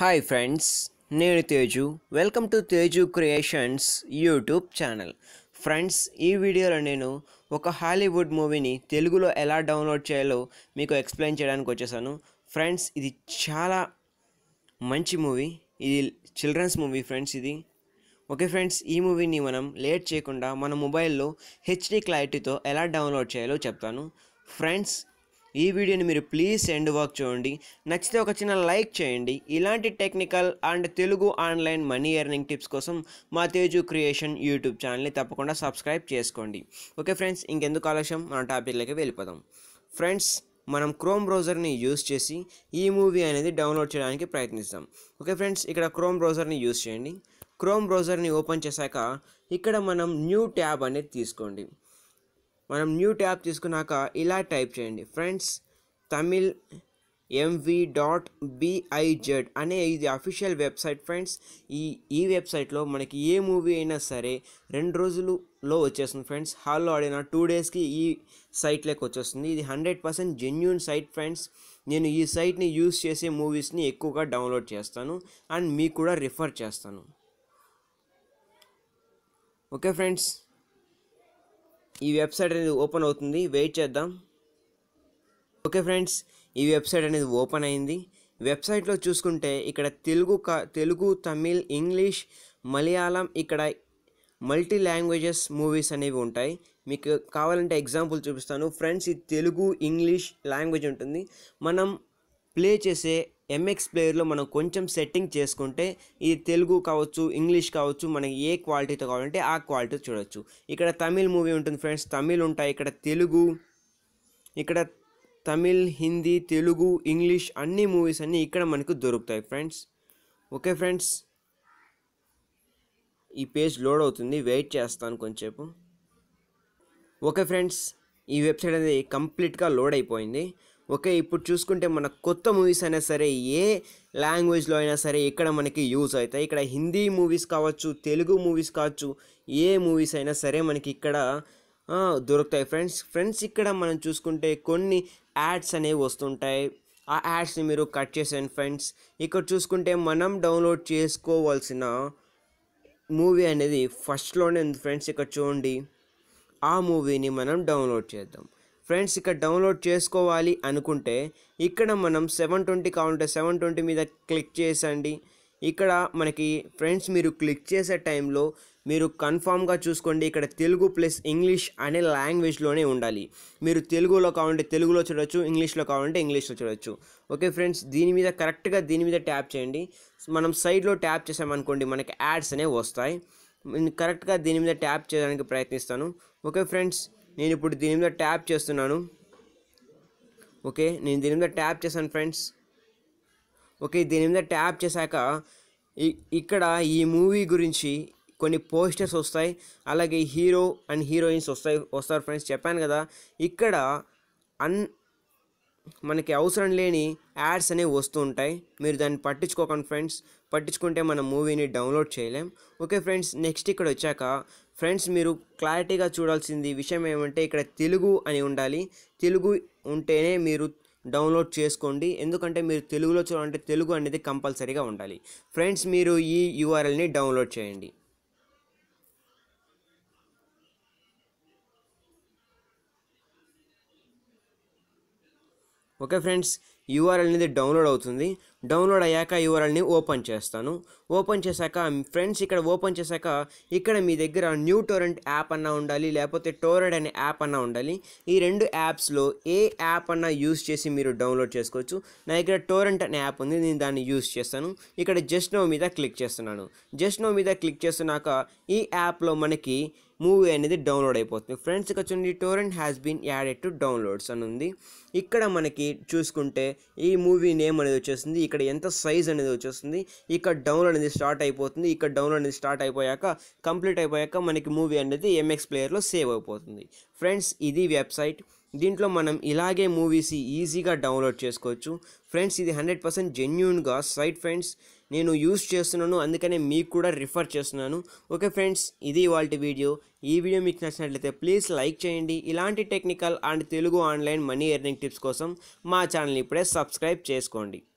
hi friends నేను Teju welcome to Teju creations YouTube channel friends ఈ వీడియోలో నేను ఒక హాలీవుడ్ మూవీని తెలుగులో ఎలా డౌన్లోడ్ చేయాలో మీకు ఎక్స్ప్లెయిన్ చేయడానికి వచ్చేసాను ఫ్రెండ్స్ ఇది చాలా మంచి మూవీ ఇది చిల్డ్రన్స్ మూవీ ఫ్రెండ్స్ ఇది ఓకే ఫ్రెండ్స్ ఈ మూవీని మనం లేట్ చేయకుండా మన మొబైల్లో హెచ్డి క్లారిటీతో ఎలా డౌన్లోడ్ చేయాలో చెప్తాను ఫ్రెండ్స్ ఈ వీడియోని మీరు ప్లీజ్ ఎండ్ వర్క్ చూడండి నచ్చితే ఒక చిన్న లైక్ చేయండి ఇలాంటి technical and Telugu online money earning tips కోసం మా తేజు క్రియేషన్ యూట్యూబ్ ఛానల్ని తప్పకుండా సబ్స్క్రైబ్ చేసుకోండి ఓకే ఫ్రెండ్స్ ఇంకెందుకు ఆలస్యం మన టాపిక్లోకి వెళ్ళిపోదాం ఫ్రెండ్స్ మనం క్రోమ్ బ్రౌజర్ని యూస్ చేసి ఈ మూవీ అనేది డౌన్లోడ్ చేయడానికి ప్రయత్నిస్తాం ఓకే ఫ్రెండ్స్ ఇక్కడ క్రోమ్ బ్రౌజర్ని యూస్ చేయండి క్రోమ్ బ్రౌజర్ని ఓపెన్ చేశాక ఇక్కడ మనం న్యూ ట్యాబ్ అనేది తీసుకోండి మనం న్యూ ట్యాబ్ తీసుకున్నాక ఇలా టైప్ చేయండి ఫ్రెండ్స్ తమిళ్ ఎంవి డాట్ బిఐజెడ్ I Z official website friends ఈ ఈ వెబ్సైట్లో మనకి ఏ మూవీ అయినా సరే రెండు రోజులలో వచ్చేస్తుంది ఫ్రెండ్స్ హాల్లో ఆడిన టూ డేస్కి ఈ సైట్లోకి వచ్చేస్తుంది ఇది hundred percent genuine site friends నేను ఈ సైట్ని యూస్ చేసే మూవీస్ని ఎక్కువగా డౌన్లోడ్ చేస్తాను అండ్ మీకు కూడా రిఫర్ చేస్తాను ఓకే ఫ్రెండ్స్ ఈ వెబ్సైట్ అనేది ఓపెన్ అవుతుంది వెయిట్ చేద్దాం ఓకే ఫ్రెండ్స్ ఈ వెబ్సైట్ అనేది ఓపెన్ అయింది వెబ్సైట్లో చూసుకుంటే ఇక్కడ తెలుగు కా తెలుగు తమిళ్ ఇంగ్లీష్ మలయాళం ఇక్కడ మల్టీ లాంగ్వేజెస్ మూవీస్ అనేవి ఉంటాయి మీకు కావాలంటే ఎగ్జాంపుల్ చూపిస్తాను ఫ్రెండ్స్ ఈ తెలుగు ఇంగ్లీష్ లాంగ్వేజ్ ఉంటుంది మనం ప్లే చేసే ఎంఎక్స్ ప్లేయర్లో మనం కొంచెం సెట్టింగ్ చేసుకుంటే ఇది తెలుగు కావచ్చు ఇంగ్లీష్ కావచ్చు మనకి ఏ క్వాలిటీతో కావాలంటే ఆ క్వాలిటీ చూడొచ్చు ఇక్కడ తమిళ్ మూవీ ఉంటుంది ఫ్రెండ్స్ తమిళ్ ఉంటాయి ఇక్కడ తెలుగు ఇక్కడ తమిళ్ హిందీ తెలుగు ఇంగ్లీష్ అన్ని మూవీస్ అన్నీ ఇక్కడ మనకు దొరుకుతాయి ఫ్రెండ్స్ ఓకే ఫ్రెండ్స్ ఈ పేజ్ లోడ్ అవుతుంది వెయిట్ చేస్తాను కొంచెంసేపు ఓకే ఫ్రెండ్స్ ఈ వెబ్సైట్ అనేది కంప్లీట్గా లోడ్ అయిపోయింది ఓకే ఇప్పుడు చూసుకుంటే మన కొత్త మూవీస్ అయినా సరే ఏ లాంగ్వేజ్లో అయినా సరే ఇక్కడ మనకి యూజ్ అవుతాయి ఇక్కడ హిందీ మూవీస్ కావచ్చు తెలుగు మూవీస్ కావచ్చు ఏ మూవీస్ అయినా సరే మనకి ఇక్కడ ఆ, దొరుకుతాయి ఫ్రెండ్స్ ఫ్రెండ్స్ ఇక్కడ మనం చూసుకుంటే కొన్ని యాడ్స్ అనేవి వస్తుంటాయి ఆ యాడ్స్ని మీరు కట్ చేసేయండి ఫ్రెండ్స్ ఇక్కడ చూసుకుంటే మనం డౌన్లోడ్ చేసుకోవాల్సిన మూవీ అనేది ఫస్ట్లోనే ఉంది ఫ్రెండ్స్ ఇక్కడ చూడండి ఆ మూవీని మనం డౌన్లోడ్ చేద్దాం ఫ్రెండ్స్ ఇక్కడ డౌన్లోడ్ చేసుకోవాలి అనుకుంటే ఇక్కడ మనం సెవెన్ ట్వంటీ కావాలంటే సెవెన్ ట్వంటీ మీద క్లిక్ చేసండి ఇక్కడ మనకి ఫ్రెండ్స్ మీరు క్లిక్ చేసే టైంలో మీరు కన్ఫామ్గా చూసుకోండి ఇక్కడ తెలుగు ప్లస్ ఇంగ్లీష్ అనే లాంగ్వేజ్లోనే ఉండాలి మీరు తెలుగులో కావాలంటే తెలుగులో చూడొచ్చు ఇంగ్లీష్లో కావాలంటే ఇంగ్లీష్లో చూడొచ్చు ఓకే ఫ్రెండ్స్ దీని మీద కరెక్ట్గా దీని మీద ట్యాప్ చేయండి మనం సైడ్లో ట్యాప్ చేసామనుకోండి మనకి యాడ్స్ అనేవి వస్తాయి నేను కరెక్ట్గా దీని మీద ట్యాప్ చేయడానికి ప్రయత్నిస్తాను ఓకే ఫ్రెండ్స్ నేను ఇప్పుడు దీని మీద ట్యాప్ చేస్తున్నాను ఓకే నేను దీని మీద ట్యాప్ చేశాను ఫ్రెండ్స్ ఓకే దీని మీద ట్యాప్ చేశాక ఇ- ఇక్కడ ఈ మూవీ గురించి కొన్ని పోస్టర్స్ వస్తాయి అలాగే హీరో అండ్ హీరోయిన్స్ వస్తాయి వస్తారు ఫ్రెండ్స్ చెప్పాను కదా ఇక్కడ అన్ మనకి అవసరం లేని యాడ్స్ అనేవి వస్తూ ఉంటాయి మీరు దాన్ని పట్టించుకోకండి ఫ్రెండ్స్ పట్టించుకుంటే మనం మూవీని డౌన్లోడ్ చేయలేం ఓకే ఫ్రెండ్స్ నెక్స్ట్ ఇక్కడ వచ్చాక ఫ్రెండ్స్ మీరు క్లారిటీగా చూడాల్సింది విషయం ఏమంటే ఇక్కడ తెలుగు అని ఉండాలి తెలుగు ఉంటేనే మీరు డౌన్లోడ్ చేసుకోండి ఎందుకంటే మీరు తెలుగులో చూడాలంటే తెలుగు అనేది కంపల్సరీగా ఉండాలి ఫ్రెండ్స్ మీరు ఈ యూఆర్ఎల్ని డౌన్లోడ్ చేయండి ఓకే ఫ్రెండ్స్ యూఆర్ఎల్ అనేది డౌన్లోడ్ అవుతుంది డౌన్లోడ్ అయ్యాక యూఆర్ఎల్ని ఓపెన్ చేస్తాను ఓపెన్ చేశాక ఫ్రెండ్స్ ఇక్కడ ఓపెన్ చేశాక ఇక్కడ మీ దగ్గర న్యూ టోరెంట్ యాప్ అన్నా ఉండాలి లేకపోతే టోరెంట్ అనే యాప్ అన్నా ఉండాలి ఈ రెండు యాప్స్లో ఏ యాప్ అన్నా యూస్ చేసి మీరు డౌన్లోడ్ చేసుకోవచ్చు నా దగ్గర టోరెంట్ అనే యాప్ ఉంది నేను దాన్ని యూస్ చేస్తాను ఇక్కడ జస్ట్ నో మీద క్లిక్ చేస్తున్నాను జస్ట్ నో మీద క్లిక్ చేస్తున్నాక ఈ యాప్లో మనకి మూవీ అనేది డౌన్లోడ్ అయిపోతుంది ఫ్రెండ్స్ ఇక్కడ చూడండి torrent has been added to downloads అని ఉంది ఇక్కడ మనకి చూసుకుంటే ఈ మూవీ నేమ్ అనేది వచ్చేస్తుంది ఇక్కడ ఎంత సైజ్ అనేది వచ్చేస్తుంది ఇక్కడ డౌన్లోడ్ అనేది స్టార్ట్ అయిపోతుంది ఇక్కడ డౌన్లోడ్ అనేది స్టార్ట్ అయిపోయాక కంప్లీట్ అయిపోయాక మనకి మూవీ అనేది ఎంఎక్స్ ప్లేయర్లో సేవ్ అయిపోతుంది ఫ్రెండ్స్ ఇది వెబ్సైట్ దీంట్లో మనం ఇలాగే మూవీస్ ఈజీగా డౌన్లోడ్ చేసుకోవచ్చు ఫ్రెండ్స్ ఇది హండ్రెడ్ పర్సెంట్ జెన్యున్గా సైట్ ఫ్రెండ్స్ నేను యూస్ చేస్తున్నాను అందుకనే మీకు కూడా రిఫర్ చేస్తున్నాను ఓకే ఫ్రెండ్స్ ఇది వాళ్ళ వీడియో ఈ వీడియో మీకు నచ్చినట్లయితే ప్లీజ్ లైక్ చేయండి ఇలాంటి technical and Telugu online money earning tips కోసం మా ఛానల్ ఇప్పుడే సబ్స్క్రైబ్ చేసుకోండి